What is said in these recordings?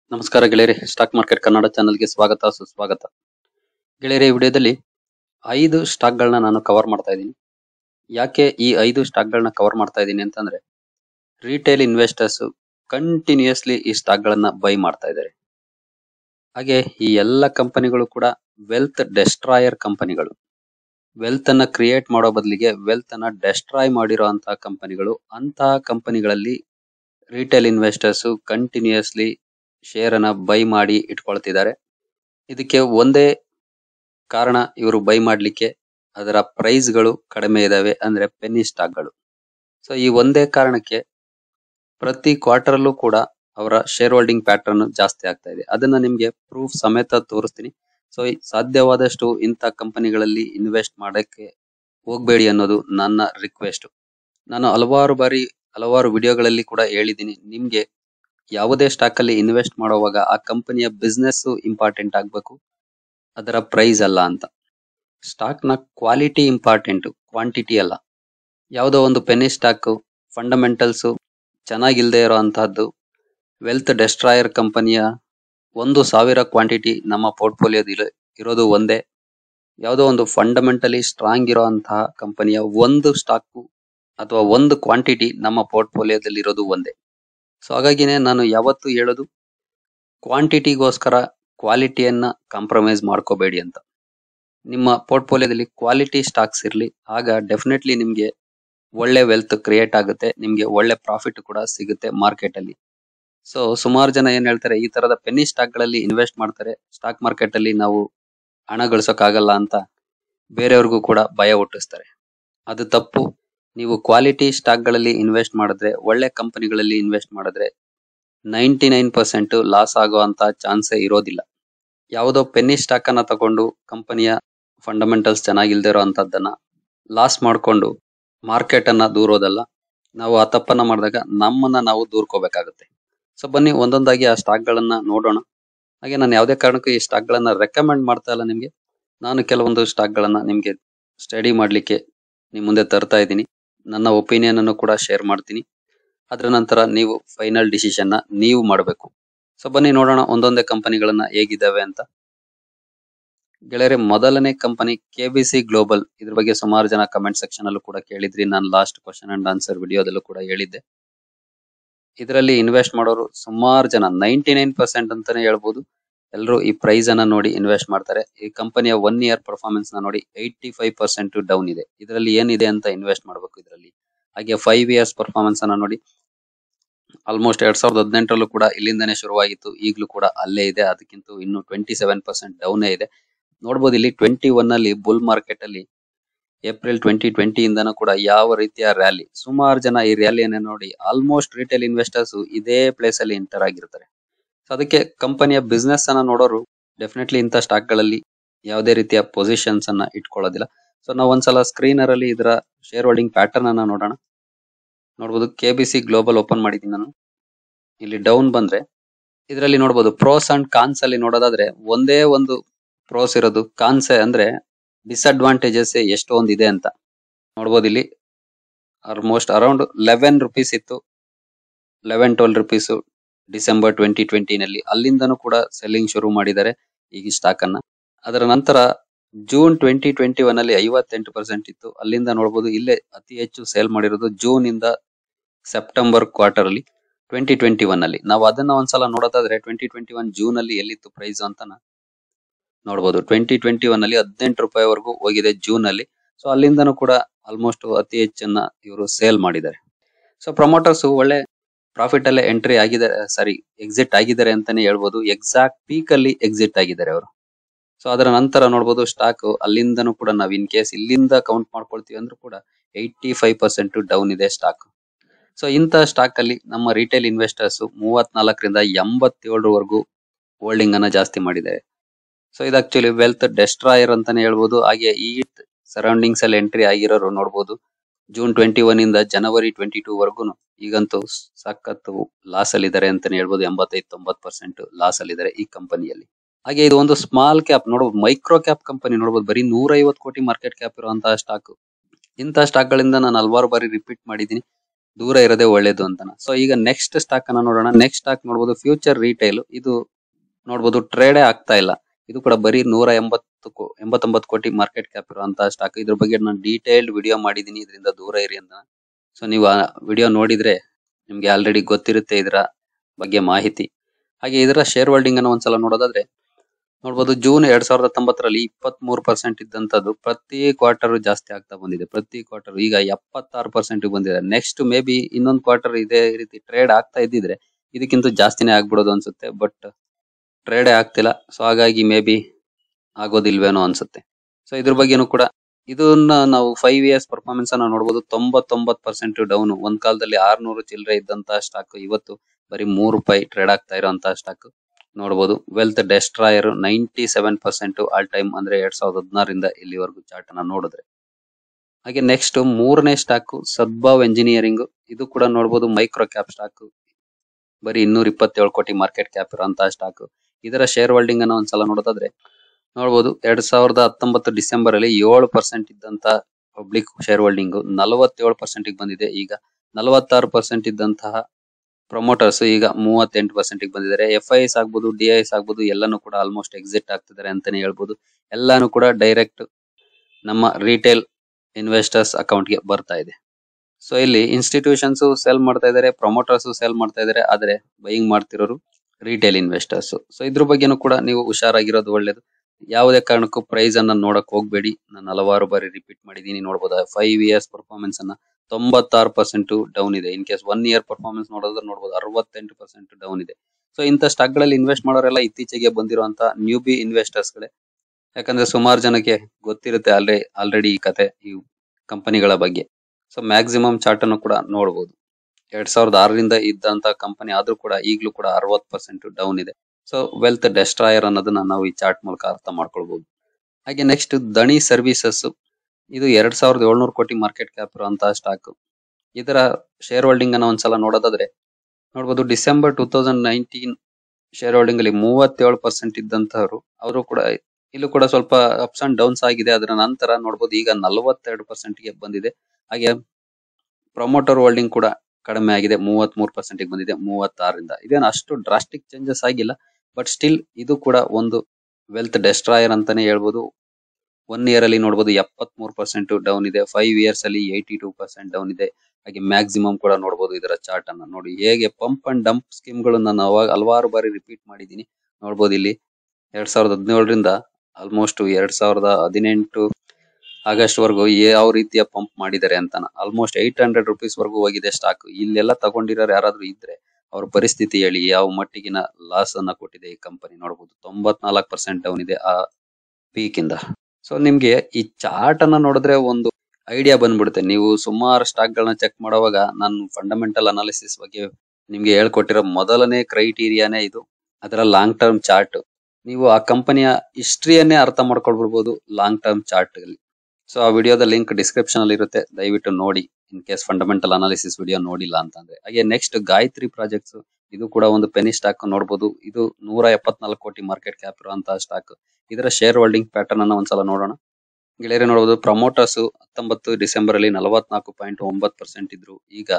ನಮಸ್ಕಾರ ಗೆಳೆಯರೆ stock market Kannada ಚಾನಲ್ಗೆ ಸ್ವಾಗತ ಸುಸ್ವಾಗತ ಗೆಳೆಯರೆ ಈ ವಿಡಿಯೋದಲ್ಲಿ ಐದು ಸ್ಟಾಕ್ಗಳನ್ನ ನಾನು ಕವರ್ ಮಾಡ್ತಾ ಇದ್ದೀನಿ ಯಾಕೆ ಈ ಐದು ಸ್ಟಾಕ್ಗಳನ್ನ ಕವರ್ ಮಾಡ್ತಾ ಇದ್ದೀನಿ ಅಂತಂದ್ರೆ ರಿಟೇಲ್ ಇನ್ವೆಸ್ಟರ್ಸ್ ಕಂಟಿನ್ಯೂಸ್ಲಿ ಈ ಸ್ಟಾಕ್ಗಳನ್ನ ಬೈ ಮಾಡ್ತಾ ಇದ್ದಾರೆ ಹಾಗೆ ಈ ಎಲ್ಲ ಕಂಪನಿಗಳು ಕೂಡ ವೆಲ್ತ್ ಡೆಸ್ಟ್ರಾಯರ್ ಕಂಪನಿಗಳು ವೆಲ್ತ್ ಅನ್ನ ಕ್ರಿಯೇಟ್ ಮಾಡೋ ಬದಲಿಗೆ ವೆಲ್ತ್ ಅನ್ನ ಡೆಸ್ಟ್ರಾಯ್ ಮಾಡಿರುವಂತಹ ಕಂಪನಿಗಳು ಅಂತಹ ಕಂಪನಿಗಳಲ್ಲಿ ರಿಟೇಲ್ ಇನ್ವೆಸ್ಟರ್ಸ್ ಕಂಟಿನ್ಯೂಸ್ಲಿ ಶೇರ್ ಅನ್ನ ಬೈ ಮಾಡಿ ಇಟ್ಕೊಳ್ತಿದ್ದಾರೆ ಇದಕ್ಕೆ ಒಂದೇ ಕಾರಣ ಇವರು ಬೈ ಮಾಡ್ಲಿಕ್ಕೆ ಅದರ ಪ್ರೈಸ್ ಗಳು ಕಡಿಮೆ ಇದಾವೆ ಅಂದ್ರೆ ಪೆನ್ನಿ ಸ್ಟಾಕ್ಗಳು ಸೊ ಈ ಒಂದೇ ಕಾರಣಕ್ಕೆ ಪ್ರತಿ ಕ್ವಾರ್ಟರ್ ಅಲ್ಲೂ ಕೂಡ ಅವರ ಶೇರ್ ಹೋಲ್ಡಿಂಗ್ ಪ್ಯಾಟರ್ನ್ ಜಾಸ್ತಿ ಆಗ್ತಾ ಇದೆ ಅದನ್ನ ನಿಮ್ಗೆ ಪ್ರೂಫ್ ಸಮೇತ ತೋರಿಸ್ತೀನಿ ಸೊ ಸಾಧ್ಯವಾದಷ್ಟು ಇಂಥ ಕಂಪನಿಗಳಲ್ಲಿ ಇನ್ವೆಸ್ಟ್ ಮಾಡಕ್ಕೆ ಹೋಗ್ಬೇಡಿ ಅನ್ನೋದು ನನ್ನ ರಿಕ್ವೆಸ್ಟ್ ನಾನು ಹಲವಾರು ಬಾರಿ ಹಲವಾರು ವಿಡಿಯೋಗಳಲ್ಲಿ ಕೂಡ ಹೇಳಿದ್ದೀನಿ ನಿಮ್ಗೆ ಯಾವುದೇ ಸ್ಟಾಕ್ ಅಲ್ಲಿ ಇನ್ವೆಸ್ಟ್ ಮಾಡುವಾಗ ಆ ಕಂಪನಿಯ ಬಿಸ್ನೆಸ್ ಇಂಪಾರ್ಟೆಂಟ್ ಆಗ್ಬೇಕು ಅದರ ಪ್ರೈಸ್ ಅಲ್ಲ ಅಂತ ಸ್ಟಾಕ್ ನ ಕ್ವಾಲಿಟಿ ಇಂಪಾರ್ಟೆಂಟ್ ಕ್ವಾಂಟಿಟಿ ಅಲ್ಲ ಯಾವುದೋ ಒಂದು ಪೆನಿ ಸ್ಟಾಕ್ ಫಂಡಮೆಂಟಲ್ಸ್ ಚೆನ್ನಾಗಿಲ್ದೇ ಇರೋ ಅಂತಹದ್ದು ವೆಲ್ತ್ ಡೆಸ್ಟ್ರಾಯರ್ ಕಂಪನಿಯ ಒಂದು ಸಾವಿರ ಕ್ವಾಂಟಿಟಿ ನಮ್ಮ ಪೋರ್ಟ್ಫೋಲಿಯೋದ ಇರೋದು ಒಂದೇ ಯಾವುದೋ ಒಂದು ಫಂಡಮೆಂಟಲಿ ಸ್ಟ್ರಾಂಗ್ ಇರುವಂತಹ ಕಂಪನಿಯ ಒಂದು ಸ್ಟಾಕ್ ಅಥವಾ ಒಂದು ಕ್ವಾಂಟಿಟಿ ನಮ್ಮ ಪೋರ್ಟ್ಫೋಲಿಯೋದಲ್ಲಿ ಇರೋದು ಒಂದೇ ಸೊ ಹಾಗಾಗಿನೇ ನಾನು ಯಾವತ್ತೂ ಹೇಳೋದು ಕ್ವಾಂಟಿಟಿಗೋಸ್ಕರ ಕ್ವಾಲಿಟಿಯನ್ನ ಕಾಂಪ್ರಮೈಸ್ ಮಾಡ್ಕೋಬೇಡಿ ಅಂತ ನಿಮ್ಮ ಪೋರ್ಟ್ಫೋಲಿಯೋದಲ್ಲಿ ಕ್ವಾಲಿಟಿ ಸ್ಟಾಕ್ಸ್ ಇರಲಿ ಆಗ ಡೆಫಿನೆಟ್ಲಿ ನಿಮ್ಗೆ ಒಳ್ಳೆ ವೆಲ್ತ್ ಕ್ರಿಯೇಟ್ ಆಗುತ್ತೆ ನಿಮ್ಗೆ ಒಳ್ಳೆ ಪ್ರಾಫಿಟ್ ಕೂಡ ಸಿಗುತ್ತೆ ಮಾರ್ಕೆಟ್ ಅಲ್ಲಿ ಸೊ ಸುಮಾರು ಜನ ಏನ್ ಹೇಳ್ತಾರೆ ಈ ತರದ ಪೆನ್ನಿ ಸ್ಟಾಕ್ ಗಳಲ್ಲಿ ಇನ್ವೆಸ್ಟ್ ಮಾಡ್ತಾರೆ ಸ್ಟಾಕ್ ಮಾರ್ಕೆಟ್ ಅಲ್ಲಿ ನಾವು ಹಣ ಗಳಿಸೋಕ್ಕಾಗಲ್ಲ ಅಂತ ಬೇರೆಯವ್ರಿಗೂ ಕೂಡ ಭಯ ಹುಟ್ಟಿಸ್ತಾರೆ ಅದು ತಪ್ಪು ನೀವು ಕ್ವಾಲಿಟಿ ಸ್ಟಾಕ್ ಗಳಲ್ಲಿ ಇನ್ವೆಸ್ಟ್ ಮಾಡಿದ್ರೆ ಒಳ್ಳೆ ಕಂಪನಿಗಳಲ್ಲಿ ಇನ್ವೆಸ್ಟ್ ಮಾಡಿದ್ರೆ ನೈಂಟಿ ನೈನ್ ಪರ್ಸೆಂಟ್ ಲಾಸ್ ಆಗುವಂತ ಚಾನ್ಸೇ ಇರೋದಿಲ್ಲ ಯಾವುದೋ ಪೆನ್ನಿ ಸ್ಟಾಕ್ ಅನ್ನ ತಗೊಂಡು ಕಂಪನಿಯ ಫಂಡಮೆಂಟಲ್ಸ್ ಚೆನ್ನಾಗಿಲ್ದೇ ಇರೋ ಅಂತದ್ದನ್ನ ಲಾಸ್ ಮಾಡ್ಕೊಂಡು ಮಾರ್ಕೆಟ್ ಅನ್ನ ದೂರೋದಲ್ಲ ನಾವು ಆ ತಪ್ಪನ್ನ ಮಾಡಿದಾಗ ನಮ್ಮನ್ನ ನಾವು ದೂರ್ಕೋಬೇಕಾಗುತ್ತೆ ಸೊ ಬನ್ನಿ ಒಂದೊಂದಾಗಿ ಆ ಸ್ಟಾಕ್ ಗಳನ್ನ ನೋಡೋಣ ಹಾಗೆ ನಾನು ಯಾವುದೇ ಕಾರಣಕ್ಕೂ ಈ ಸ್ಟಾಕ್ ಗಳನ್ನ ರೆಕಮೆಂಡ್ ಮಾಡ್ತಾ ಇಲ್ಲ ನಿಮ್ಗೆ ನಾನು ಕೆಲವೊಂದು ಸ್ಟಾಕ್ ಗಳನ್ನ ನಿಮ್ಗೆ ಸ್ಟಡಿ ಮಾಡ್ಲಿಕ್ಕೆ ನಿಮ್ ಮುಂದೆ ತರ್ತಾ ಇದ್ದೀನಿ ನನ್ನ ಒಪಿನಿಯನ್ ಅನ್ನು ಕೂಡ ಶೇರ್ ಮಾಡ್ತೀನಿ ಅದ್ರ ನಂತರ ನೀವು ಫೈನಲ್ ಡಿಸಿಷನ್ ನ ನೀವು ಮಾಡಬೇಕು ಸೊ ಬನ್ನಿ ನೋಡೋಣ ಒಂದೊಂದೇ ಕಂಪನಿಗಳನ್ನ ಹೇಗಿದ್ದಾವೆ ಅಂತ ಗೆಳೆಯರೆ ಮೊದಲನೇ company K B C global ಇದ್ರ ಬಗ್ಗೆ ಸುಮಾರು ಜನ ಕಮೆಂಟ್ ಸೆಕ್ಷನ್ ಅಲ್ಲೂ ಕೂಡ ಕೇಳಿದ್ರಿ ನಾನು ಲಾಸ್ಟ್ ಕ್ವಶನ್ ಅಂಡ್ ಆನ್ಸರ್ ವಿಡಿಯೋದಲ್ಲೂ ಕೂಡ ಹೇಳಿದ್ದೆ ಇದರಲ್ಲಿ ಇನ್ವೆಸ್ಟ್ ಮಾಡೋರು ಸುಮಾರು ಜನ ನೈಂಟಿ ನೈನ್ ಪರ್ಸೆಂಟ್ ಅಂತಾನೆ ಹೇಳ್ಬೋದು ಎಲ್ಲರೂ ಈ ಪ್ರೈಸ್ ಅನ್ನ ನೋಡಿ ಇನ್ವೆಸ್ಟ್ ಮಾಡ್ತಾರೆ ಈ ಕಂಪನಿಯ ಒನ್ ಇಯರ್ ಪರ್ಫಾರ್ಮೆನ್ಸ್ ನ ನೋಡಿ ಏಯ್ಟಿ ಫೈವ್ ಪರ್ಸೆಂಟ್ ಡೌನ್ ಇದೆ ಇದರಲ್ಲಿ ಏನಿದೆ ಅಂತ ಇನ್ವೆಸ್ಟ್ ಮಾಡಬೇಕು ಇದರಲ್ಲಿ ಹಾಗೆ ಫೈವ್ ಇಯರ್ಸ್ ಪರ್ಫಾರ್ಮೆನ್ಸ್ ಅನ್ನ ನೋಡಿ ಆಲ್ಮೋಸ್ಟ್ ಎರಡ್ ಸಾವಿರದ ಹದಿನೆಂಟರಲ್ಲೂ ಕೂಡ ಇಲ್ಲಿಂದನೇ ಶುರುವಾಗಿತ್ತು ಈಗಲೂ ಕೂಡ ಅಲ್ಲೇ ಇದೆ ಅದಕ್ಕಿಂತ ಇನ್ನು ಟ್ವೆಂಟಿ ಸೆವೆನ್ ಪರ್ಸೆಂಟ್ ಡೌನೇ ಇದೆ ನೋಡಬಹುದು ಇಲ್ಲಿ ಟ್ವೆಂಟಿ ಒನ್ ಅಲ್ಲಿ ಬುಲ್ ಮಾರ್ಕೆಟ್ ಅಲ್ಲಿ ಏಪ್ರಿಲ್ ಟ್ವೆಂಟಿ ಟ್ವೆಂಟಿ ಇಂದನೂ ಕೂಡ ಯಾವ ರೀತಿಯ ರ್ಯಾಲಿ ಸುಮಾರು ಜನ ಈ ರ್ಯಾಲಿಯನ್ನ ನೋಡಿ ಆಲ್ಮೋಸ್ಟ್ ರಿಟೇಲ್ ಇನ್ವೆಸ್ಟರ್ಸ್ ಇದೇ ಪ್ಲೇಸ್ ಅಲ್ಲಿ ಎಂಟರ್ ಆಗಿರ್ತಾರೆ ಸೊ ಅದಕ್ಕೆ ಕಂಪನಿಯ ಬಿಸ್ನೆಸ್ ಅನ್ನ ನೋಡೋರು ಡೆಫಿನೆಟ್ಲಿ ಇಂಥ ಸ್ಟಾಕ್ ಗಳಲ್ಲಿ ಯಾವುದೇ ರೀತಿಯ ಪೊಸಿಷನ್ಸ್ ಅನ್ನ ಇಟ್ಕೊಳ್ಳೋದಿಲ್ಲ ಸೊ ನಾವು ಒಂದ್ಸಲ ಸ್ಕ್ರೀನರ್ ಅಲ್ಲಿ ಇದರ ಶೇರ್ ಹೋಲ್ಡಿಂಗ್ ಪ್ಯಾಟರ್ನ್ ಅನ್ನ ನೋಡೋಣ ನೋಡಬಹುದು K B C global open ಮಾಡಿದ್ದೀನಿ ನಾನು ಇಲ್ಲಿ ಡೌನ್ ಬಂದ್ರೆ ಇದರಲ್ಲಿ ನೋಡಬಹುದು ಪ್ರೋಸ್ ಅಂಡ್ ಕಾನ್ಸ್ ಅಲ್ಲಿ ನೋಡೋದಾದ್ರೆ ಒಂದೇ ಒಂದು ಪ್ರೋಸ್ ಇರೋದು ಕಾನ್ಸ್ ಅಂದ್ರೆ ಡಿಸ್ಅಡ್ವಾಂಟೇಜಸ್ ಎಷ್ಟೊಂದು ಇದೆ ಅಂತ ನೋಡಬಹುದು ಇಲ್ಲಿ ಆಲ್ಮೋಸ್ಟ್ ಅರೌಂಡ್ ಲೆವೆನ್ ರುಪೀಸ್ ಇತ್ತು eleven twelve rupees December twenty twenty ನಲ್ಲಿ ಅಲ್ಲಿಂದನೂ ಕೂಡ ಸೆಲ್ಲಿಂಗ್ ಶುರು ಮಾಡಿದ್ದಾರೆ ಈ ಸ್ಟಾಕ್ ಅನ್ನ ಅದರ ನಂತರ ಜೂನ್ ಟ್ವೆಂಟಿ ಟ್ವೆಂಟಿ ಒನ್ ಅಲ್ಲಿ ಐವತ್ತೆಂಟು ಪರ್ಸೆಂಟ್ ಇತ್ತು ಅಲ್ಲಿಂದ ನೋಡಬಹುದು ಇಲ್ಲೇ ಅತಿ ಹೆಚ್ಚು ಸೇಲ್ ಮಾಡಿರೋದು ಜೂನ್ ಇಂದ ಸೆಪ್ಟೆಂಬರ್ ಕ್ವಾರ್ಟರ್ ಅಲ್ಲಿ ಟ್ವೆಂಟಿ ಟ್ವೆಂಟಿ ಒನ್ ಅಲ್ಲಿ ನಾವು ಅದನ್ನ ಒಂದ್ಸಲ ನೋಡೋದಾದ್ರೆ ಟ್ವೆಂಟಿ ಟ್ವೆಂಟಿ ಒನ್ ಜೂನ್ ಅಲ್ಲಿ ಎಲ್ಲಿತ್ತು ಪ್ರೈಸ್ ಅಂತ ನೋಡಬಹುದು ಟ್ವೆಂಟಿ ಟ್ವೆಂಟಿ ಒನ್ ಅಲ್ಲಿ ಹದಿನೆಂಟು ರೂಪಾಯಿವರೆಗೂ ಹೋಗಿದೆ ಜೂನ್ ಅಲ್ಲಿ ಸೊ ಅಲ್ಲಿಂದನೂ ಕೂಡ ಆಲ್ಮೋಸ್ಟ್ ಅತಿ ಹೆಚ್ಚನ್ನ ಇವರು ಸೇಲ್ ಮಾಡಿದ್ದಾರೆ ಸೊ ಪ್ರಮೋಟರ್ಸ್ ಒಳ್ಳೆ ಪ್ರಾಫಿಟ್ ಅಲ್ಲೇ ಎಂಟ್ರಿ ಆಗಿದ್ದಾರೆ ಸಾರಿ ಎಕ್ಸಿಟ್ ಆಗಿದ್ದಾರೆ ಅಂತಾನೆ ಹೇಳ್ಬೋದು ಎಕ್ಸಾಕ್ಟ್ ಪೀಕ್ ಅಲ್ಲಿ ಎಕ್ಸಿಟ್ ಆಗಿದ್ದಾರೆ ಅವರು ಸೊ ಅದರ ನಂತರ ನೋಡಬಹುದು ಸ್ಟಾಕ್ ಅಲ್ಲಿಂದನೂ ಕೂಡ ನಾವ್ ಇನ್ ಕೇಸ್ ಇಲ್ಲಿಂದ ಕೌಂಟ್ ಮಾಡ್ಕೊಳ್ತೀವಿ ಅಂದ್ರೂ ಕೂಡ ಏಯ್ಟಿ ಫೈವ್ ಪರ್ಸೆಂಟ್ ಡೌನ್ ಇದೆ ಸ್ಟಾಕ್ ಸೊ ಇಂಥ ಸ್ಟಾಕ್ ಅಲ್ಲಿ ನಮ್ಮ ರಿಟೇಲ್ ಇನ್ವೆಸ್ಟರ್ಸ್ ಮೂವತ್ನಾಲ್ಕರಿಂದ ಎಂಬತ್ತೇಳರವರೆಗೂ ಹೋಲ್ಡಿಂಗ್ ಅನ್ನ ಜಾಸ್ತಿ ಮಾಡಿದ್ದಾರೆ ಸೊ ಇದು ಆಕ್ಚುಲಿ ವೆಲ್ತ್ ಡೆಸ್ಟ್ರಾಯರ್ ಅಂತಾನೆ ಹೇಳ್ಬೋದು ಹಾಗೆ ಈ ಸರೌಂಡಿಂಗ್ಸ್ ಅಲ್ಲಿ ಎಂಟ್ರಿ ಆಗಿರೋರು ನೋಡಬಹುದು ಜೂನ್ ಟ್ವೆಂಟಿ ಒನ್ ಇಂದ ಜನವರಿ ಟ್ವೆಂಟಿ ಟೂ ವರ್ಗು ಈಗಂತೂ ಸಖತ್ತು ಲಾಸ್ ಅಲ್ಲಿ ಇದಾರೆ ಅಂತಾನೆ ಹೇಳ್ಬೋದು ಎಂಬತ್ತೈದು ತೊಂಬತ್ ಪರ್ಸೆಂಟ್ ಲಾಸ್ ಅಲ್ಲಿ ಇದಾರೆ ಈ ಕಂಪನಿಯಲ್ಲಿ ಹಾಗೆ ಇದು ಒಂದು ಸ್ಮಾಲ್ ಕ್ಯಾಪ್ ನೋಡಬಹುದು ಮೈಕ್ರೋ ಕ್ಯಾಪ್ ಕಂಪನಿ ನೋಡಬಹುದು ಬರೀ ನೂರ ಐವತ್ತು ಕೋಟಿ ಮಾರ್ಕೆಟ್ ಕ್ಯಾಪ್ ಇರುವಂತಹ ಸ್ಟಾಕ್ ಇಂತಹ ಸ್ಟಾಕ್ ಗಳಿಂದ ನಾನು ಹಲವಾರು ಬಾರಿ ರಿಪೀಟ್ ಮಾಡಿದ್ದೀನಿ ದೂರ ಇರೋದೇ ಒಳ್ಳೇದು ಅಂತಾನ ಸೊ ಈಗ ನೆಕ್ಸ್ಟ್ ಸ್ಟಾಕ್ ಅನ್ನ ನೋಡೋಣ ನೆಕ್ಸ್ಟ್ ಸ್ಟಾಕ್ ನೋಡಬಹುದು ಫ್ಯೂಚರ್ ರಿಟೈಲ್ ಇದು ನೋಡಬಹುದು ಟ್ರೇಡೇ ಆಗ್ತಾ ಇಲ್ಲ ಇದು ಕೂಡ ಬರೀ ನೂರ ಎಂಬತ್ತು ಕೋ- ಎಂಬತ್ತೊಂಬತ್ತು ಕೋಟಿ ಮಾರ್ಕೆಟ್ ಕ್ಯಾಪ್ ಇರುವಂತಹ ಸ್ಟಾಕ್ ಇದ್ರ ಬಗ್ಗೆ ನಾನು ಡೀಟೇಲ್ಡ್ ವಿಡಿಯೋ ಮಾಡಿದೀನಿ ಇದರಿಂದ ದೂರ ಇರಿ ಅಂತ ಸೊ ನೀವು ಆ ವಿಡಿಯೋ ನೋಡಿದ್ರೆ ನಿಮ್ಗೆ ಆಲ್ರೆಡಿ ಗೊತ್ತಿರುತ್ತೆ ಇದರ ಬಗ್ಗೆ ಮಾಹಿತಿ ಹಾಗೆ ಇದರ ಶೇರ್ ಹೋಲ್ಡಿಂಗ್ ಅನ್ನು ಒಂದ್ಸಲ ನೋಡೋದಾದ್ರೆ ನೋಡ್ಬೋದು ಜೂನ್ ಎರಡ್ ಸಾವಿರದ ಹತ್ತೊಂಬತ್ತರಲ್ಲಿ ಇಪ್ಪತ್ತ್ ಮೂರು ಪರ್ಸೆಂಟ್ ಇದ್ದಂತದ್ದು ಪ್ರತಿ ಕ್ವಾರ್ಟರ್ ಜಾಸ್ತಿ ಆಗ್ತಾ ಬಂದಿದೆ ಪ್ರತಿ ಕ್ವಾರ್ಟರ್ ಈಗ ಎಪ್ಪತ್ತಾರು ಪರ್ಸೆಂಟ್ ಬಂದಿದೆ ನೆಕ್ಸ್ಟ್ ಮೇ ಬಿ ಇನ್ನೊಂದು ಕ್ವಾರ್ಟರ್ ಇದೇ ರೀತಿ ಟ್ರೇಡ್ ಆಗ್ತಾ ಇದ್ದಿದ್ರೆ ಇದಕ್ಕಿಂತ ಜಾಸ್ತಿನೇ ಆಗ್ಬಿಡೋದು ಅನ್ಸುತ್ತೆ ಬಟ್ ಟ್ರೇಡೇ ಆಗ್ತಿಲ್ಲ ಸೊ ಹಾಗಾಗಿ ಮೇ ಬಿ ಆಗೋದಿಲ್ವೇನೋ ಅನ್ಸುತ್ತೆ ಸೊ ಇದ್ರ ಬಗ್ಗೆನೂ ಕೂಡ ಇದನ್ನ ನಾವು ಫೈವ್ ಇಯರ್ಸ್ ಪರ್ಫಾರ್ಮೆನ್ಸ್ ಅನ್ನ ನೋಡಬಹುದು ತೊಂಬತ್ತೊಂಬತ್ತು ಪರ್ಸೆಂಟ್ ಡೌನ್ ಒಂದ್ ಕಾಲದಲ್ಲಿ ಆರ್ನೂರು ಚಿಲ್ಲರೆ ಇದ್ದಂತಹ ಸ್ಟಾಕ್ ಇವತ್ತು ಬರೀ ಮೂರು ರೂಪಾಯಿ ಟ್ರೇಡ್ ಆಗ್ತಾ ಇರೋಂತಹ ಸ್ಟಾಕ್ ನೋಡಬಹುದು wealth destroyer ninety seven percent all time ಅಂದ್ರೆ ಎರಡ್ ಸಾವಿರದ ಹದಿನಾರರಿಂದ ಇಲ್ಲಿವರೆಗೂ ಚಾರ್ಟ್ ಅನ್ನ ನೋಡಿದ್ರೆ ಹಾಗೆ ನೆಕ್ಸ್ಟ್ ಮೂರನೇ ಸ್ಟಾಕ್ ಸದ್ಭಾವ್ ಎಂಜಿನಿಯರಿಂಗ್ ಇದು ಕೂಡ ನೋಡಬಹುದು ಮೈಕ್ರೋ ಕ್ಯಾಪ್ ಸ್ಟಾಕ್ ಬರೀ ಇನ್ನೂರ ಇಪ್ಪತ್ತೇಳು ಕೋಟಿ ಮಾರ್ಕೆಟ್ ಕ್ಯಾಪ್ ಇರುವಂತಹ ಸ್ಟಾಕ್ ಇದರ ಶೇರ್ ಹೋಲ್ಡಿಂಗ್ ಅನ್ನ ಒಂದ್ಸಲ ನೋಡೋದಾದ್ರೆ ನೋಡಬಹುದು ಎರಡ್ ಸಾವಿರದ ಹತ್ತೊಂಬತ್ತು ಡಿಸೆಂಬರ್ ಅಲ್ಲಿ ಏಳು ಪರ್ಸೆಂಟ್ ಇದ್ದಂತ ಪಬ್ಲಿಕ್ ಶೇರ್ ಹೋಲ್ಡಿಂಗ್ ನಲವತ್ತೇಳು ಪರ್ಸೆಂಟ್ ಬಂದಿದೆ ಈಗ ನಲವತ್ತಾರು ಪರ್ಸೆಂಟ್ ಇದ್ದಂತಹ ಪ್ರಮೋಟರ್ಸ್ ಈಗ ಮೂವತ್ತೆಂಟು ಪರ್ಸೆಂಟ್ ಬಂದಿದ್ದಾರೆ ಎಫ್ ಐ ಎಸ್ ಆಗ್ಬೋದು ಡಿ ಐ ಎಸ್ ಆಗ್ಬೋದು ಎಲ್ಲಾನು ಕೂಡ ಆಲ್ಮೋಸ್ಟ್ ಎಕ್ಸಿಟ್ ಆಗ್ತಿದ್ದಾರೆ ಅಂತಾನೆ ಹೇಳ್ಬೋದು ಎಲ್ಲಾನು ಕೂಡ ಡೈರೆಕ್ಟ್ ನಮ್ಮ ರಿಟೇಲ್ ಇನ್ವೆಸ್ಟರ್ಸ್ ಅಕೌಂಟ್ಗೆ ಬರ್ತಾ ಇದೆ ಸೊ ಇಲ್ಲಿ ಇನ್ಸ್ಟಿಟ್ಯೂಷನ್ಸ್ ಸೆಲ್ ಮಾಡ್ತಾ ಇದ್ದಾರೆ ಪ್ರಮೋಟರ್ಸ್ ಸೆಲ್ ಮಾಡ್ತಾ ಇದ್ದಾರೆ ಆದ್ರೆ ಬೈಯಿಂಗ್ ಮಾಡ್ತಿರೋರು ರಿಟೇಲ್ ಇನ್ವೆಸ್ಟರ್ಸ್ ಸೊ ಇದ್ರ ಬಗ್ಗೆನೂ ಕೂಡ ನೀವು ಹುಷಾರಾಗಿರೋದು ಒಳ್ಳೇದು ಯಾವುದೇ ಕಾರಣಕ್ಕೂ ಪ್ರೈಸ್ ಅನ್ನ ನೋಡಕ್ ಹೋಗ್ಬೇಡಿ ನಾನು ಹಲವಾರು ಬಾರಿ ರಿಪೀಟ್ ಮಾಡಿದೀನಿ ನೋಡಬಹುದು ಫೈವ್ ಇಯರ್ಸ್ ಪರ್ಫಾರ್ಮೆನ್ಸ್ ಅನ್ನ ತೊಂಬತ್ತಾರು ಪರ್ಸೆಂಟ್ ಡೌನ್ ಇದೆ in case one year performance ನೋಡಿದ್ರೆ ನೋಡಬಹುದು ಅರವತ್ತೆಂಟು ಪರ್ಸೆಂಟ್ ಡೌನ್ ಇದೆ ಸೊ ಇಂಥ ಸ್ಟಾಕ್ ಗಳಲ್ಲಿ ಇನ್ವೆಸ್ಟ್ ಮಾಡೋರೆಲ್ಲ ಇತ್ತೀಚೆಗೆ ಬಂದಿರುವಂತ ನ್ಯೂ ಬಿ ಇನ್ವೆಸ್ಟರ್ಸ್ ಗಳೇ ಯಾಕಂದ್ರೆ ಸುಮಾರು ಜನಕ್ಕೆ ಗೊತ್ತಿರುತ್ತೆ ಆಲ್ರೆ ಆಲ್ರೆಡಿ ಈ ಕತೆ ಈ ಕಂಪನಿಗಳ ಬಗ್ಗೆ ಸೊ ಮ್ಯಾಕ್ಸಿಮಮ್ ಚಾರ್ಟ್ ಅನ್ನು ಕೂಡ ನೋಡಬಹುದು ಎರಡ್ ಸಾವಿರದ ಆರರಿಂದ ಇದ್ದಂತ ಕಂಪನಿ ಆದ್ರೂ ಕೂಡ ಈಗಲೂ ಕೂಡ ಅರವತ್ ಪರ್ಸೆಂಟ್ ಡೌನ್ ಇದೆ ಸೊ ವೆಲ್ತ್ ಡೆಸ್ಟ್ರಾಯರ್ ಅನ್ನೋದನ್ನ ನಾವು ಈ ಚಾರ್ಟ್ ಮೂಲಕ ಅರ್ಥ ಮಾಡ್ಕೊಳ್ಬಹುದು ಹಾಗೆ ನೆಕ್ಸ್ಟ್ ದಣಿ ಸರ್ವಿಸಸ್ ಇದು ಎರಡ್ ಸಾವಿರದ ಏಳ್ನೂರು ಕೋಟಿ ಮಾರ್ಕೆಟ್ ಕ್ಯಾಪ್ ಇರುವಂತಹ ಸ್ಟಾಕ್ ಇದರ ಶೇರ್ ಹೋಲ್ಡಿಂಗ್ ಅನ್ನ ಒಂದ್ಸಲ ನೋಡೋದಾದ್ರೆ ನೋಡಬಹುದು December two thousand nineteen share holding ಅಲ್ಲಿ ಮೂವತ್ತೇಳು ಪರ್ಸೆಂಟ್ ಇದ್ದಂತವರು ಅವರು ಕೂಡ ಇಲ್ಲೂ ಕೂಡ ಸ್ವಲ್ಪ ಅಪ್ಸ್ ಅಂಡ್ ಡೌನ್ಸ್ ಆಗಿದೆ ಅದರ ನಂತರ ನೋಡಬಹುದು ಈಗ ನಲವತ್ತೆರಡು ಪರ್ಸೆಂಟ್ ಗೆ ಬಂದಿದೆ ಹಾಗೆ ಪ್ರಮೋಟರ್ ಹೋಲ್ಡಿಂಗ್ ಕೂಡ ಕಡಿಮೆ ಆಗಿದೆ ಮೂವತ್ತ್ ಮೂರು ಪರ್ಸೆಂಟ್ ಬಂದಿದೆ ಮೂವತ್ತಾರರಿಂದ ಇದೇನು ಅಷ್ಟು ಡ್ರಾಸ್ಟಿಕ್ ಚೇಂಜಸ್ ಆಗಿಲ್ಲ ಬಟ್ ಸ್ಟಿಲ್ ಇದು ಕೂಡ ಒಂದು ವೆಲ್ತ್ ಡೆಸ್ಟ್ರಾಯರ್ ಅಂತಾನೆ ಹೇಳ್ಬೋದು ಒನ್ ಇಯರ್ ಅಲ್ಲಿ ನೋಡಬಹುದು ಎಪ್ಪತ್ತ್ ಮೂರು ಪರ್ಸೆಂಟ್ ಡೌನ್ ಇದೆ ಫೈವ್ ಇಯರ್ಸ್ ಅಲ್ಲಿ ಏಯ್ಟಿ ಟೂ ಪರ್ಸೆಂಟ್ ಡೌನ್ ಇದೆ ಹಾಗೆ ಮ್ಯಾಕ್ಸಿಮಮ್ ಕೂಡ ನೋಡಬಹುದು ಇದರ ಚಾರ್ಟ್ ಅನ್ನ ನೋಡಿ ಹೇಗೆ ಪಂಪ್ ಅಂಡ್ ಡಂಪ್ ಸ್ಕೀಮ್ ಗಳು ನಾನು ಅವಾಗ ಹಲವಾರು ಬಾರಿ ರಿಪೀಟ್ ಮಾಡಿದ್ದೀನಿ ನೋಡಬಹುದು ಇಲ್ಲಿ ಎರಡ್ ಸಾವಿರದ ಹದಿನೇಳರಿಂದ ಆಲ್ಮೋಸ್ಟ್ ಎರಡ್ ಸಾವಿರದ ಹದಿನೆಂಟು ಆಗಸ್ಟ್ ವರೆಗೂ ಯಾವ ರೀತಿಯ ಪಂಪ್ ಮಾಡಿದ್ದಾರೆ ಅಂತ ಆಲ್ಮೋಸ್ಟ್ ಏಟ್ ಹಂಡ್ರೆಡ್ ರುಪೀಸ್ ವರೆಗೂ ಹೋಗಿದೆ ಸ್ಟಾಕ್ ಇಲ್ಲೆಲ್ಲ ತಗೊಂಡಿರೋರು ಯಾರಾದ್ರೂ ಇದ್ರೆ ಅವ್ರ ಪರಿಸ್ಥಿತಿ ಹೇಳಿ ಯಾವ ಮಟ್ಟಿಗಿನ ಲಾಸ್ ಅನ್ನ ಕೊಟ್ಟಿದೆ ಈ ಕಂಪನಿ ನೋಡಬಹುದು ತೊಂಬತ್ನಾಲ್ಕು ಪರ್ಸೆಂಟ್ ಡೌನ್ ಇದೆ ಆ ಪೀಕ್ ಇಂದ ಸೊ ನಿಮ್ಗೆ ಈ ಚಾರ್ಟ್ ಅನ್ನ ನೋಡಿದ್ರೆ ಒಂದು ಐಡಿಯಾ ಬಂದ್ಬಿಡುತ್ತೆ ನೀವು ಸುಮಾರು ಸ್ಟಾಕ್ ಗಳನ್ನ ಚೆಕ್ ಮಾಡುವಾಗ ನಾನು ಫಂಡಮೆಂಟಲ್ ಅನಾಲಿಸಿಸ್ ಬಗ್ಗೆ ನಿಮ್ಗೆ ಹೇಳ್ಕೊಟ್ಟಿರೋ ಮೊದಲನೇ ಕ್ರೈಟೀರಿಯಾನೇ ಇದು ಅದರ ಲಾಂಗ್ ಟರ್ಮ್ ಚಾರ್ಟ್ ನೀವು ಆ ಕಂಪನಿಯ ಹಿಸ್ಟ್ರಿಯನ್ನೇ ಅರ್ಥ ಮಾಡ್ಕೊಳ್ಬಿಡ್ಬೋದು ಲಾಂಗ್ ಟರ್ಮ್ ಚಾರ್ಟ್ ಅಲ್ಲಿ ಸೊ ಆ ವಿಡಿಯೋದ ಲಿಂಕ್ ಡಿಸ್ಕ್ರಿಪ್ಷನ್ ಅಲ್ಲಿ ಇರುತ್ತೆ ದಯವಿಟ್ಟು ನೋಡಿ in case fundamental analysis video ನೋಡಿಲ್ಲ ಅಂತಂದ್ರೆ ಹಾಗೆ ನೆಕ್ಸ್ಟ್ ಗಾಯತ್ರಿ ಪ್ರಾಜೆಕ್ಟ್ಸ್ ಇದು ಕೂಡ ಒಂದು ಪೆನಿ ಸ್ಟಾಕ್ ನೋಡಬಹುದು ಇದು ನೂರ ಎಪ್ಪತ್ನಾಲ್ಕು ಕೋಟಿ ಮಾರ್ಕೆಟ್ ಕ್ಯಾಪ್ ಇರುವಂತಹ ಸ್ಟಾಕ್ ಇದರ ಶೇರ್ ಹೋಲ್ಡಿಂಗ್ ಪ್ಯಾಟರ್ನ್ ಅನ್ನ ಒಂದ್ಸಲ ನೋಡೋಣ ಗೆಳೆಯರೆ ನೋಡಬಹುದು ಪ್ರಮೋಟರ್ಸ್ ಹತ್ತೊಂಬತ್ತು ಡಿಸೆಂಬರ್ ಅಲ್ಲಿ ನಲವತ್ನಾಲ್ಕು ಪಾಯಿಂಟ್ ಒಂಬತ್ತು ಪರ್ಸೆಂಟ್ ಇದ್ರು ಈಗ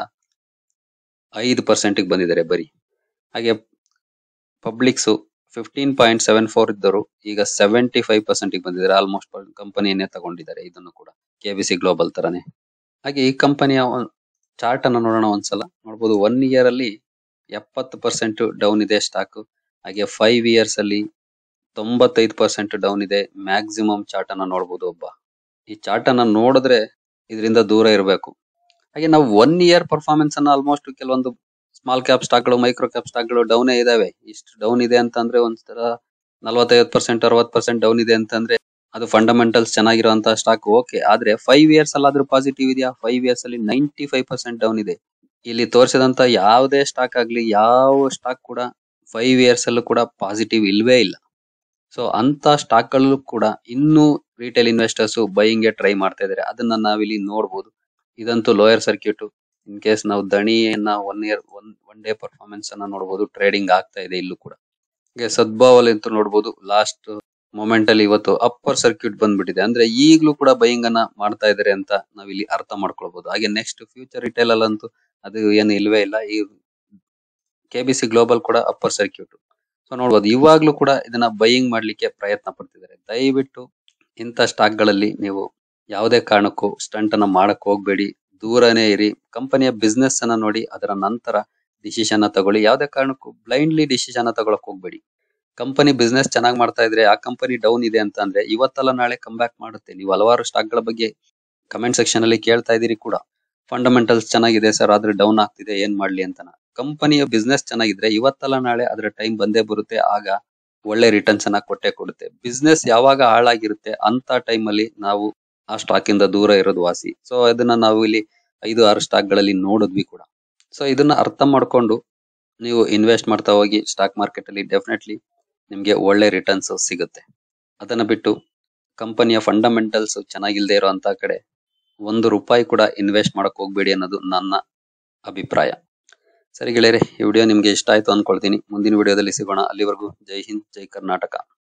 ಐದು ಪರ್ಸೆಂಟ್ ಬಂದಿದ್ದಾರೆ ಬರೀ ಹಾಗೆ publics fifteen point seven four ಇದ್ದರು ಈಗ ಸೆವೆಂಟಿ ಫೈವ್ ಪರ್ಸೆಂಟ್ ಬಂದಿದ್ದಾರೆ ಆಲ್ಮೋಸ್ಟ್ ಕಂಪನಿಯನ್ನೇ ತಗೊಂಡಿದ್ದಾರೆ ಇದನ್ನು ಕೂಡ ಕೆ ಬಿ ಸಿ ಗ್ಲೋಬಲ್ ತರನೇ ಹಾಗೆ ಈ ಕಂಪನಿಯ ಚಾರ್ಟ್ ಅನ್ನ ನೋಡೋಣ ಒಂದ್ಸಲ ನೋಡಬಹುದು ಒನ್ ಇಯರ್ ಅಲ್ಲಿ ಎಪ್ಪತ್ತು ಪರ್ಸೆಂಟ್ ಡೌನ್ ಇದೆ ಸ್ಟಾಕ್ ಹಾಗೆ ಫೈವ್ ಇಯರ್ಸ್ ಅಲ್ಲಿ ತೊಂಬತ್ತೈದು ಪರ್ಸೆಂಟ್ ಡೌನ್ ಇದೆ ಮ್ಯಾಕ್ಸಿಮಮ್ ಚಾರ್ಟ್ ಅನ್ನ ನೋಡಬಹುದು ಒಬ್ಬ ಈ ಚಾರ್ಟ್ ಅನ್ನ ನೋಡಿದ್ರೆ ಇದರಿಂದ ದೂರ ಇರಬೇಕು ಹಾಗೆ ನಾವು ಒನ್ ಇಯರ್ ಪರ್ಫಾರ್ಮೆನ್ಸ್ ಅನ್ನ ಆಲ್ಮೋಸ್ಟ್ ಕೆಲವೊಂದು ಸ್ಮಾಲ್ ಕ್ಯಾಪ್ ಸ್ಟಾಕ್ಗಳು ಮೈಕ್ರೋ ಕ್ಯಾಪ್ ಸ್ಟಾಕ್ಗಳು ಡೌನ್ ಇದಾವೆ ಇಷ್ಟು ಡೌನ್ ಇದೆ ಅಂತಂದ್ರೆ ಒಂಥರ ನಲವತ್ತೈವತ್ತು ಪರ್ಸೆಂಟ್ ಅರವತ್ತು ಪರ್ಸೆಂಟ್ ಡೌನ್ ಇದೆ ಅಂತಂದ್ರೆ ಅದು ಫಂಡಮೆಂಟಲ್ಸ್ ಚೆನ್ನಾಗಿರುವಂತಹ ಸ್ಟಾಕ್ ಓಕೆ ಆದ್ರೆ ಫೈವ್ ಇಯರ್ಸ್ ಅಲ್ಲಾದ್ರೂ ಪಾಸಿಟಿವ್ ಇದೆಯಾ ಫೈವ್ ಇಯರ್ಸ್ ಅಲ್ಲಿ ನೈಂಟಿ ಫೈವ್ ಪರ್ಸೆಂಟ್ ಡೌನ್ ಇದೆ ಇಲ್ಲಿ ತೋರಿಸಿದಂತ ಯಾವುದೇ ಸ್ಟಾಕ್ ಆಗ್ಲಿ ಯಾವ ಸ್ಟಾಕ್ ಕೂಡ ಫೈವ್ ಇಯರ್ಸ್ ಅಲ್ಲೂ ಕೂಡ ಪಾಸಿಟಿವ್ ಇಲ್ವೇ ಇಲ್ಲ ಸೊ ಅಂತ ಸ್ಟಾಕ್ ಗಳು ಕೂಡ ಇನ್ನೂ ರಿಟೇಲ್ ಇನ್ವೆಸ್ಟರ್ಸ್ ಬೈಯಿಂಗ್ ಗೆ ಟ್ರೈ ಮಾಡ್ತಾ ಇದಾರೆ ಅದನ್ನ ನಾವಿಲ್ಲಿ ನೋಡಬಹುದು ಇದಂತೂ ಲೋಯರ್ ಸರ್ಕ್ಯೂಟ್ ಇನ್ ಕೇಸ್ ನಾವು ದಣಿಯನ್ನ one year one one day performance ಅನ್ನ ನೋಡಬಹುದು ಟ್ರೇಡಿಂಗ್ ಆಗ್ತಾ ಇದೆ ಇಲ್ಲೂ ಕೂಡ ಹಾಗೆ ಸದ್ಭಾವಲ್ಲಿ ಅಂತೂ ನೋಡಬಹುದು ಲಾಸ್ಟ್ ಮೊಮೆಂಟ್ ಅಲ್ಲಿ ಇವತ್ತು ಅಪ್ಪರ್ ಸರ್ಕ್ಯೂಟ್ ಬಂದ್ಬಿಟ್ಟಿದೆ ಅಂದ್ರೆ ಈಗಲೂ ಕೂಡ ಬೈಯಿಂಗ್ ಅನ್ನ ಮಾಡ್ತಾ ಇದಾರೆ ಅಂತ ನಾವಿಲ್ಲಿ ಅರ್ಥ ಮಾಡ್ಕೊಳ್ಬಹುದು ಹಾಗೆ ನೆಕ್ಸ್ಟ್ ಫ್ಯೂಚರ್ ರಿಟೇಲ್ ಅಲ್ಲಂತೂ ಅದು ಏನು ಇಲ್ವೇ ಇಲ್ಲ ಈ ಕೆ ಬಿ ಸಿ ಗ್ಲೋಬಲ್ ಕೂಡ ಅಪ್ಪರ್ ಸರ್ಕ್ಯೂಟ್ ಸೊ ನೋಡ್ಬೋದು ಇವಾಗ್ಲೂ ಕೂಡ ಇದನ್ನ ಬೈಯಿಂಗ್ ಮಾಡ್ಲಿಕ್ಕೆ ಪ್ರಯತ್ನ ಪಡ್ತಿದ್ದಾರೆ ದಯವಿಟ್ಟು ಇಂಥ ಸ್ಟಾಕ್ ಗಳಲ್ಲಿ ನೀವು ಯಾವುದೇ ಕಾರಣಕ್ಕೂ ಸ್ಟಂಟ್ ಅನ್ನ ಮಾಡಕ್ ಹೋಗ್ಬೇಡಿ ದೂರನೇ ಇರಿ ಕಂಪನಿಯ ಬಿಸ್ನೆಸ್ ಅನ್ನ ನೋಡಿ ಅದರ ನಂತರ ಡಿಸಿಷನ್ ತಗೊಳ್ಳಿ ಯಾವುದೇ ಕಾರಣಕ್ಕೂ ಬ್ಲೈಂಡ್ಲಿ ಡಿಸಿಷನ್ ತಗೊಳಕ್ ಹೋಗ್ಬೇಡಿ ಕಂಪನಿ ಬಿಸ್ನೆಸ್ ಚೆನ್ನಾಗಿ ಮಾಡ್ತಾ ಇದ್ರೆ ಆ ಕಂಪನಿ ಡೌನ್ ಇದೆ ಅಂತ ಅಂದ್ರೆ ಇವತ್ತಲ್ಲ ನಾಳೆ ಕಮ್ ಬ್ಯಾಕ್ ಮಾಡುತ್ತೆ ನೀವು ಹಲವಾರು ಸ್ಟಾಕ್ ಗಳ ಬಗ್ಗೆ ಕಮೆಂಟ್ ಸೆಕ್ಷನ್ ಅಲ್ಲಿ ಕೇಳ್ತಾ ಇದೀರಿ ಕೂಡ ಫಂಡಮೆಂಟಲ್ಸ್ ಚೆನ್ನಾಗಿದೆ ಸರ್ ಆದ್ರೆ ಡೌನ್ ಆಗ್ತಿದೆ ಏನ್ ಮಾಡ್ಲಿ ಅಂತ ಕಂಪನಿಯ ಬಿಸ್ನೆಸ್ ಚೆನ್ನಾಗಿದ್ರೆ ಇವತ್ತಲ್ಲ ನಾಳೆ ಅದರ ಟೈಮ್ ಬಂದೇ ಬರುತ್ತೆ ಆಗ ಒಳ್ಳೆ ರಿಟರ್ನ್ಸ್ ಅನ್ನ ಕೊಟ್ಟೆ ಕೊಡುತ್ತೆ ಬಿಸ್ನೆಸ್ ಯಾವಾಗ ಹಾಳಾಗಿರುತ್ತೆ ಅಂತ ಟೈಮ್ ಅಲ್ಲಿ ನಾವು ಆ ಸ್ಟಾಕ್ ಇಂದ ದೂರ ಇರೋದು ವಾಸಿ ಸೊ ಅದನ್ನ ನಾವು ಇಲ್ಲಿ ಐದು ಆರು ಸ್ಟಾಕ್ ಗಳಲ್ಲಿ ನೋಡಿದ್ವಿ ಕೂಡ ಸೊ ಇದನ್ನ ಅರ್ಥ ಮಾಡ್ಕೊಂಡು ನೀವು ಇನ್ವೆಸ್ಟ್ ಮಾಡ್ತಾ ಹೋಗಿ ಸ್ಟಾಕ್ ಮಾರ್ಕೆಟ್ ಅಲ್ಲಿ ಡೆಫಿನೆಟ್ಲಿ ನಿಮ್ಗೆ ಒಳ್ಳೆ ರಿಟರ್ನ್ಸ್ ಸಿಗುತ್ತೆ ಅದನ್ನ ಬಿಟ್ಟು ಕಂಪನಿಯ ಫಂಡಮೆಂಟಲ್ಸ್ ಚೆನ್ನಾಗಿಲ್ದೇ ಇರೋಂತ ಕಡೆ ಒಂದು ರೂಪಾಯಿ ಕೂಡ ಇನ್ವೆಸ್ಟ್ ಮಾಡಕ್ ಹೋಗ್ಬೇಡಿ ಅನ್ನೋದು ನನ್ನ ಅಭಿಪ್ರಾಯ ಸರಿ ಗೆಳೆಯರೆ ಈ ವಿಡಿಯೋ ನಿಮ್ಗೆ ಇಷ್ಟ ಆಯ್ತು ಅನ್ಕೊಳ್ತೀನಿ ಮುಂದಿನ ವಿಡಿಯೋದಲ್ಲಿ ಸಿಗೋಣ ಅಲ್ಲಿವರೆಗೂ ಜೈ ಹಿಂದ್ ಜೈ ಕರ್ನಾಟಕ